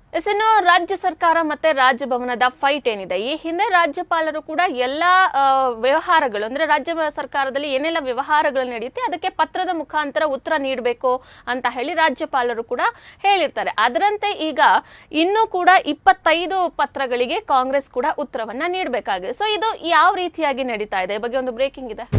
S ಇನ್ನು ರಾಜ್ಯ ಸರ್ಕಾರ ಮತ್ತೆ ರಾಜಭವನದ ಫೈಟ್ ಏನಿದೆ ಈ ಹಿಂದೆ ರಾಜ್ಯಪಾಲರು ಕೂಡ ಎಲ್ಲಾ ಆ, ವ್ಯವಹಾರಗಳು ಅಂದ್ರೆ ರಾಜ್ಯ ಸರ್ಕಾರದಲ್ಲಿ ಏನೆಲ್ಲ ವ್ಯವಹಾರಗಳು ನಡೆಯುತ್ತೆ ಅದಕ್ಕೆ ಪತ್ರದ ಮುಖಾಂತರ ಉತ್ತರ ನೀಡಬೇಕು ಅಂತ ಹೇಳಿ ರಾಜ್ಯಪಾಲರು ಕೂಡ ಹೇಳಿರ್ತಾರೆ ಅದರಂತೆ ಈಗ ಇನ್ನೂ ಕೂಡ ಇಪ್ಪತ್ತೈದು ಪತ್ರಗಳಿಗೆ ಕಾಂಗ್ರೆಸ್ ಕೂಡ ಉತ್ತರವನ್ನ ನೀಡಬೇಕಾಗಿದೆ ಸೊ ಇದು ಯಾವ ರೀತಿಯಾಗಿ ನಡೀತಾ ಇದೆ ಈ ಬಗ್ಗೆ ಒಂದು ಬ್ರೇಕಿಂಗ್ ಇದೆ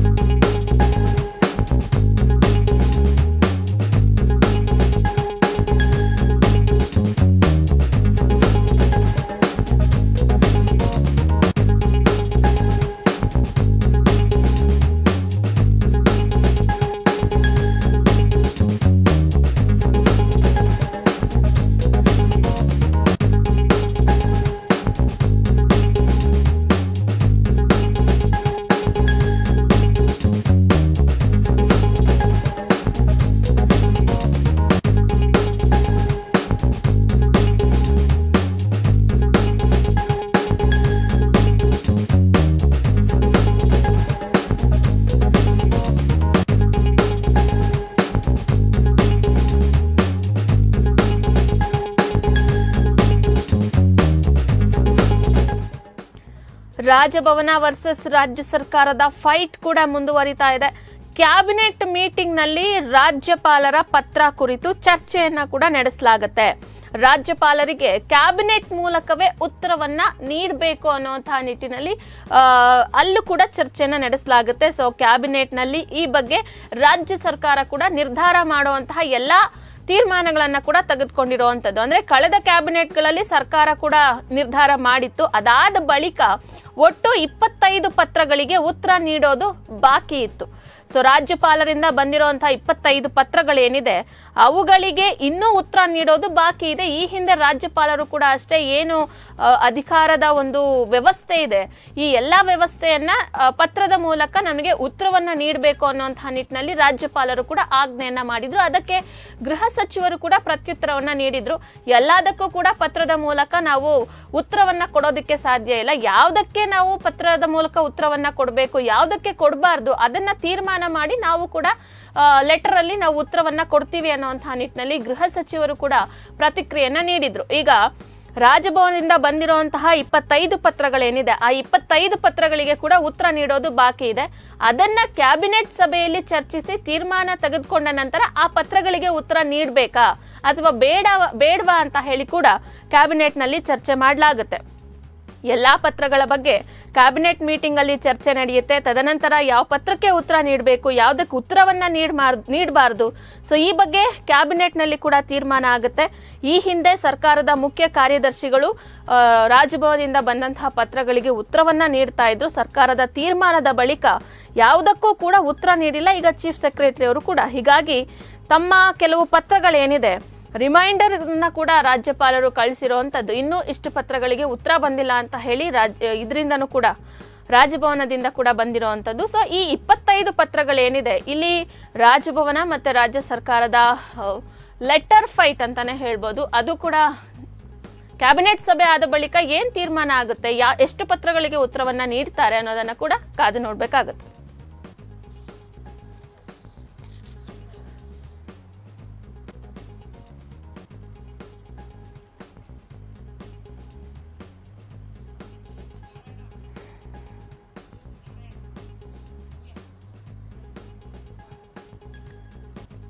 ರಾಜಭವನ ವರ್ಸಸ್ ರಾಜ್ಯ ಸರ್ಕಾರದ ಫೈಟ್ ಕೂಡ ಮುಂದುವರಿತಾ ಇದೆ ಕ್ಯಾಬಿನೆಟ್ ಮೀಟಿಂಗ್ ನಲ್ಲಿ ರಾಜ್ಯಪಾಲರ ಪತ್ರ ಕುರಿತು ಚರ್ಚೆಯನ್ನ ಕೂಡ ನಡೆಸಲಾಗುತ್ತೆ ರಾಜ್ಯಪಾಲರಿಗೆ ಕ್ಯಾಬಿನೆಟ್ ಮೂಲಕವೇ ಉತ್ತರವನ್ನ ನೀಡಬೇಕು ಅನ್ನುವಂತಹ ನಿಟ್ಟಿನಲ್ಲಿ ಆ, ಅಲ್ಲೂ ಕೂಡ ಚರ್ಚೆಯನ್ನ ನಡೆಸಲಾಗುತ್ತೆ ಸೊ ಕ್ಯಾಬಿನೆಟ್ ನಲ್ಲಿ ಈ ಬಗ್ಗೆ ರಾಜ್ಯ ಸರ್ಕಾರ ಕೂಡ ನಿರ್ಧಾರ ಮಾಡುವಂತಹ ಎಲ್ಲಾ ತೀರ್ಮಾನಗಳನ್ನ ಕೂಡ ತೆಗೆದುಕೊಂಡಿರುವಂತದ್ದು ಅಂದ್ರೆ ಕಳೆದ ಕ್ಯಾಬಿನೆಟ್ಗಳಲ್ಲಿ ಸರ್ಕಾರ ಕೂಡ ನಿರ್ಧಾರ ಮಾಡಿತ್ತು ಅದಾದ ಬಳಿಕ ಒಟ್ಟು ಇಪ್ಪತ್ತೈದು ಪತ್ರಗಳಿಗೆ ಉತ್ತರ ನೀಡೋದು ಬಾಕಿ ಇತ್ತು ಸೊ ರಾಜ್ಯಪಾಲರಿಂದ ಬಂದಿರುವಂತಹ ಇಪ್ಪತ್ತೈದು ಪತ್ರಗಳೇನಿದೆ ಅವುಗಳಿಗೆ ಇನ್ನೂ ಉತ್ತರ ನೀಡೋದು ಬಾಕಿ ಇದೆ ಈ ಹಿಂದೆ ರಾಜ್ಯಪಾಲರು ಕೂಡ ಅಷ್ಟೇ ಏನು ಆ, ಅಧಿಕಾರದ ಒಂದು ವ್ಯವಸ್ಥೆ ಇದೆ ಈ ಎಲ್ಲಾ ವ್ಯವಸ್ಥೆಯನ್ನ ಆ, ಪತ್ರದ ಮೂಲಕ ನಮಗೆ ಉತ್ತರವನ್ನ ನೀಡಬೇಕು ಅನ್ನುವಂತಹ ನಿಟ್ಟಿನಲ್ಲಿ ರಾಜ್ಯಪಾಲರು ಕೂಡ ಆಜ್ಞೆಯನ್ನ ಮಾಡಿದ್ರು ಅದಕ್ಕೆ ಗೃಹ ಸಚಿವರು ಕೂಡ ಪ್ರತ್ಯುತ್ತರವನ್ನ ನೀಡಿದ್ರು ಎಲ್ಲದಕ್ಕೂ ಕೂಡ ಪತ್ರದ ಮೂಲಕ ನಾವು ಉತ್ತರವನ್ನ ಕೊಡೋದಕ್ಕೆ ಸಾಧ್ಯ ಇಲ್ಲ ಯಾವುದಕ್ಕೆ ನಾವು ಪತ್ರದ ಮೂಲಕ ಉತ್ತರವನ್ನ ಕೊಡಬೇಕು ಯಾವುದಕ್ಕೆ ಕೊಡಬಾರ್ದು ಅದನ್ನ ತೀರ್ಮಾನ ಮಾಡಿ ನಾವು ಕೂಡ ಲೆಟರ್ ಅಲ್ಲಿ ನಾವು ಉತ್ತರವನ್ನ ಕೊಡ್ತೀವಿ ಅನ್ನುವಂತಹ ನಿಟ್ಟಿನಲ್ಲಿ ಗೃಹ ಸಚಿವರು ಕೂಡ ಪ್ರತಿಕ್ರಿಯೆಯನ್ನ ನೀಡಿದ್ರು ಈಗ ರಾಜಭವನದಿಂದ ಬಂದಿರುವಂತಹ ಇಪ್ಪತ್ತೈದು ಪತ್ರಗಳೇನಿದೆ ಆ ಇಪ್ಪತ್ತೈದು ಪತ್ರಗಳಿಗೆ ಕೂಡ ಉತ್ತರ ನೀಡೋದು ಬಾಕಿ ಇದೆ ಅದನ್ನ ಕ್ಯಾಬಿನೆಟ್ ಸಭೆಯಲ್ಲಿ ಚರ್ಚಿಸಿ ತೀರ್ಮಾನ ತೆಗೆದುಕೊಂಡ ನಂತರ ಆ ಪತ್ರಗಳಿಗೆ ಉತ್ತರ ನೀಡಬೇಕಾ ಅಥವಾ ಬೇಡ ಬೇಡವಾ ಅಂತ ಹೇಳಿ ಕೂಡ ಕ್ಯಾಬಿನೆಟ್ ನಲ್ಲಿ ಚರ್ಚೆ ಮಾಡಲಾಗುತ್ತೆ ಎಲ್ಲಾ ಪತ್ರಗಳ ಬಗ್ಗೆ ಕ್ಯಾಬಿನೆಟ್ ಮೀಟಿಂಗ್ ಅಲ್ಲಿ ಚರ್ಚೆ ನಡೆಯುತ್ತೆ ತದನಂತರ ಯಾವ ಪತ್ರಕ್ಕೆ ಉತ್ತರ ನೀಡಬೇಕು ಯಾವುದಕ್ಕೆ ಉತ್ತರವನ್ನ ನೀಡಮಾರ್ ನೀಡಬಾರ್ದು ಸೊ ಈ ಬಗ್ಗೆ ಕ್ಯಾಬಿನೆಟ್ ನಲ್ಲಿ ಕೂಡ ತೀರ್ಮಾನ ಆಗುತ್ತೆ ಈ ಹಿಂದೆ ಸರ್ಕಾರದ ಮುಖ್ಯ ಕಾರ್ಯದರ್ಶಿಗಳು ಆ, ರಾಜಭವನದಿಂದ ಬಂದಂತಹ ಪತ್ರಗಳಿಗೆ ಉತ್ತರವನ್ನ ನೀಡ್ತಾ ಇದ್ರು ಸರ್ಕಾರದ ತೀರ್ಮಾನದ ಬಳಿಕ ಯಾವುದಕ್ಕೂ ಕೂಡ ಉತ್ತರ ನೀಡಿಲ್ಲ ಈಗ ಚೀಫ್ ಸೆಕ್ರೆಟರಿ ಅವರು ಕೂಡ ಹೀಗಾಗಿ ತಮ್ಮ ಕೆಲವು ಪತ್ರಗಳೇನಿದೆ ರಿಮೈಂಡರ್ ನ ಕೂಡ ರಾಜ್ಯಪಾಲರು ಕಳಿಸಿರುವಂತದ್ದು ಇನ್ನೂ ಇಷ್ಟು ಪತ್ರಗಳಿಗೆ ಉತ್ತರ ಬಂದಿಲ್ಲ ಅಂತ ಹೇಳಿ ರಾಜ್ಯ ಇದರಿಂದನೂ ಕೂಡ ರಾಜಭವನದಿಂದ ಕೂಡ ಬಂದಿರುವಂತದ್ದು ಸೊ ಈ ಇಪ್ಪತ್ತೈದು ಪತ್ರಗಳೇನಿದೆ ಇಲ್ಲಿ ರಾಜಭವನ ಮತ್ತೆ ರಾಜ್ಯ ಸರ್ಕಾರದ ಲೆಟರ್ ಫೈಟ್ ಅಂತಾನೆ ಹೇಳ್ಬೋದು ಅದು ಕೂಡ ಕ್ಯಾಬಿನೆಟ್ ಸಭೆ ಆದ ಬಳಿಕ ಏನ್ ತೀರ್ಮಾನ ಆಗುತ್ತೆ ಯಾ ಎಷ್ಟು ಪತ್ರಗಳಿಗೆ ಉತ್ತರವನ್ನ ನೀಡ್ತಾರೆ ಅನ್ನೋದನ್ನ ಕೂಡ ಕಾದು ನೋಡ್ಬೇಕಾಗುತ್ತೆ